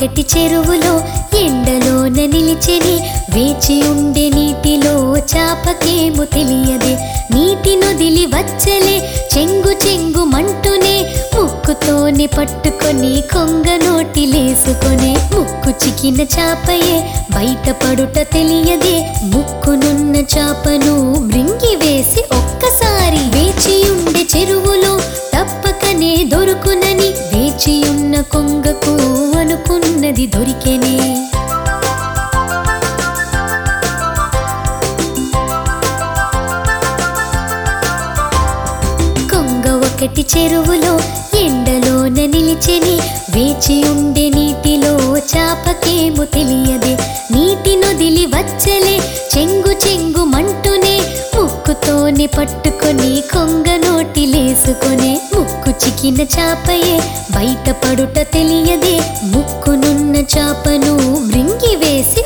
ఒకటి చెరువులో ఎండలోన నిలిచెని వేచి ఉండే నీటిలో చాపకేమో తెలియదే నీటి నొదిలి వచ్చలే చెంగు చెంగు మంటునే ముక్కుతోని పట్టుకొని కొంగ నోటిలేసుకొనే ముక్కు చికిన చాపయే బయటపడుట తెలియదే ముక్కునున్న చాపను మృంగి వేసి ఒక్కసారి వేచి ఉండే చెరువులో తప్పకనే దొరుకునని వేచియున్న కొంగకు అనుకున్నది దొరికెనే కొంగ ఒకటి చెరువులో ఎండలోన నిలిచెని వేచి ఉండే నీటిలో చాపకేమో తెలియదే నీటి నొదిలి వచ్చలే చెంగు చెంగు మంటునే ముక్కుతోని పట్టుకొని కొంగ నోటిలేసుకొనే ముక్కు చికిన చాపయే బయటపడుట తెలియదే ముక్కునున్న చాపను మృంగి వేసి